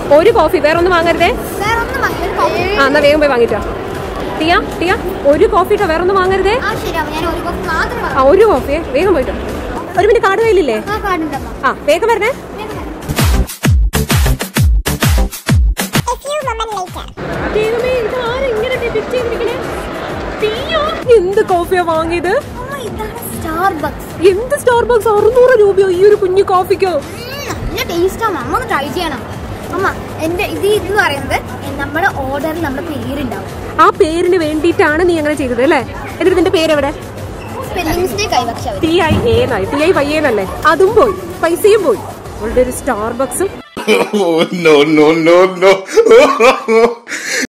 ഒരു കോഫി വേറെ ഒന്നും വാങ്ങരുതേ വേറെ ഒന്നും വാങ്ങില്ല, ഒരു coffee. ആ എന്നാ വേഗം പോയി വാങ്ങിട്ടോ ടിയ ടിയ ഒരു കോഫി ഇട്ടോ വേറെ ഒന്നും വാങ്ങരുതേ ആ ശരിയാവും ഞാൻ ഒരു കോഫി മാത്രം ആ ഒരു കോഫിയെ വേഗം പോയിട്ടോ ഒരു മിനിറ്റ് കാർഡ് കയ്യിലില്ലേ ആ കാർഡുണ്ടമ്മ ആ വേഗം വരണേ ദൈവമേ, ഇത് ആരാ ഇങ്ങനെ depict ചെയ്തിരിക്കണേ? ടിയ, എന്ത് കോഫിയാ വാങ്ങിയത് അമ്മ ഇതാണ് സ്റ്റാർബക്സ് എന്ത് സ്റ്റാർബക്സ് അറുന്നൂറ് രൂപയോ ഈ ഒരു കുഞ്ഞു കോഫിക്കോ നല്ല ടേസ്റ്റാണ് അമ്മ ഒന്ന് ട്രൈ ചെയ്യണം അമ്മ എന്റെ ഇത് ഇതെന്ന് പറയുന്നത് നമ്മുടെ ഓർഡറിൽ നമ്മുടെ പേരുണ്ടാവും ആ പേരിന് വേണ്ടിയിട്ടാണ് നീ അങ്ങനെ ചെയ്തത് അല്ലേ എന്നിട്ട് നിന്റെ പേര് എവിടെ സ്പെല്ലിംഗ് മിസ്റ്റേക്ക് ആയി പക്ഷെ അവര് ടി ഐ എ എന്നായി ടി ഐ വൈ എന്നല്ലേ അതും പോയി പൈസയും പോയി അവളുടെ ഒരു സ്റ്റാർബക്സും oh no no no no